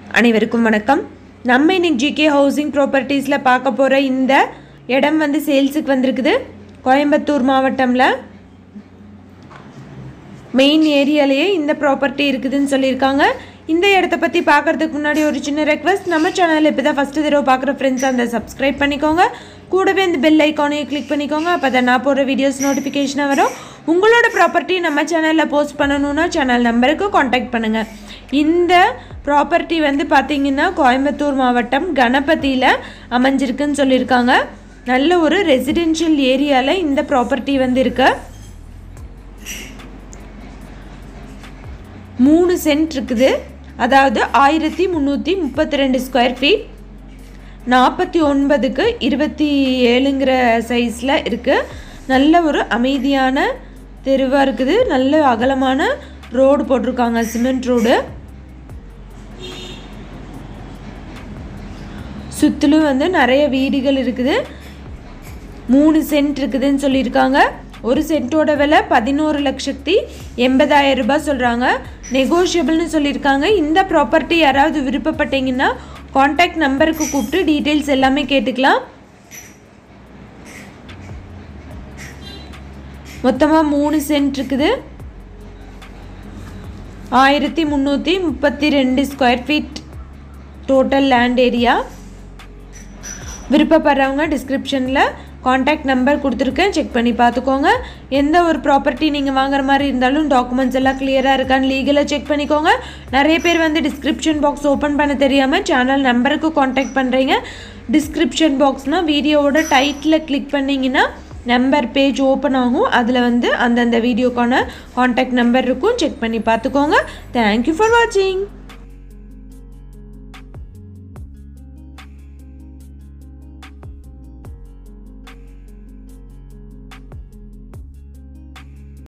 அனைவருக்கும் வணக்கம் நம்ம இன்னைக்கு ஜிகே ஹவுசிங் ப்ராப்பர்ட்டிஸில் பார்க்க போகிற இந்த இடம் வந்து சேல்ஸுக்கு வந்திருக்குது கோயம்புத்தூர் மாவட்டம்ல மெயின் ஏரியாலேயே இந்த ப்ராப்பர்ட்டி இருக்குதுன்னு சொல்லியிருக்காங்க இந்த இடத்த பற்றி பார்க்கறதுக்கு முன்னாடி ஒரு சின்ன ரெக்வஸ்ட் நம்ம சேனலில் இப்போ தான் ஃபஸ்ட்டு தடவை பார்க்குற ஃப்ரெண்ட்ஸ் அந்த சப்ஸ்கிரைப் பண்ணிக்கோங்க கூடவே இந்த பெல் ஐக்கானையும் கிளிக் பண்ணிக்கோங்க அப்போ தான் நான் போடுற வீடியோஸ் நோட்டிஃபிகேஷனாக வரும் உங்களோட ப்ராப்பர்ட்டி நம்ம சேனலில் போஸ்ட் பண்ணணுன்னா சேனல் நம்பருக்கு காண்டாக்ட் பண்ணுங்கள் இந்த ப்ராப்பர்ட்டி வந்து பார்த்தீங்கன்னா கோயம்புத்தூர் மாவட்டம் கணபதியில் அமைஞ்சிருக்குன்னு சொல்லியிருக்காங்க நல்ல ஒரு ரெசிடென்ஷியல் ஏரியாவில் இந்த ப்ராப்பர்ட்டி வந்து இருக்குது மூணு சென்ட் இருக்குது அதாவது ஆயிரத்தி முந்நூற்றி முப்பத்தி ரெண்டு ஸ்கொயர் ஃபீட் நாற்பத்தி ஒன்பதுக்கு இருபத்தி ஏழுங்கிற சைஸில் இருக்குது நல்ல ஒரு அமைதியான தெருவாக இருக்குது நல்ல அகலமான ரோடு போட்டிருக்காங்க சிமெண்ட் ரோடு சுற்றிலும் வந்து நிறைய வீடுகள் இருக்குது மூணு சென்ட் இருக்குதுன்னு சொல்லியிருக்காங்க ஒரு சென்ட்டோட விலை பதினோரு லட்சத்தி எண்பதாயிரம் ரூபாய் சொல்கிறாங்க நெகோஷியபிள்னு சொல்லியிருக்காங்க இந்த ப்ராப்பர்ட்டி யாராவது விருப்பப்பட்டீங்கன்னா காண்டாக்ட் நம்பருக்கு கூப்பிட்டு டீட்டெயில்ஸ் எல்லாமே கேட்டுக்கலாம் மொத்தமாக மூணு சென்ட் இருக்குது ஆயிரத்தி முந்நூற்றி முப்பத்தி ரெண்டு square feet total land area விருப்பப்படுறவங்க டிஸ்கிரிப்ஷனில் காண்டாக்ட் நம்பர் கொடுத்துருக்கேன் செக் பண்ணி பார்த்துக்கோங்க எந்த ஒரு ப்ராப்பர்ட்டி நீங்கள் வாங்குற மாதிரி இருந்தாலும் டாக்குமெண்ட்ஸ் எல்லாம் கிளியராக இருக்கான்னு லீகலாக செக் பண்ணிக்கோங்க நிறைய பேர் வந்து டிஸ்கிரிப்ஷன் பாக்ஸ் ஓப்பன் பண்ண தெரியாமல் சேனல் நம்பருக்கு காண்டாக்ட் பண்ணுறீங்க டிஸ்கிரிப்ஷன் பாக்ஸ்னால் வீடியோவோட டைட்டில் கிளிக் பண்ணிங்கன்னா நம்பர் பேஜ் ஓப்பன் ஆகும் அதில் வந்து அந்தந்த வீடியோக்கான காண்டாக்ட் நம்பர் இருக்கும் செக் பண்ணி பார்த்துக்கோங்க தேங்க்யூ ஃபார் வாட்சிங்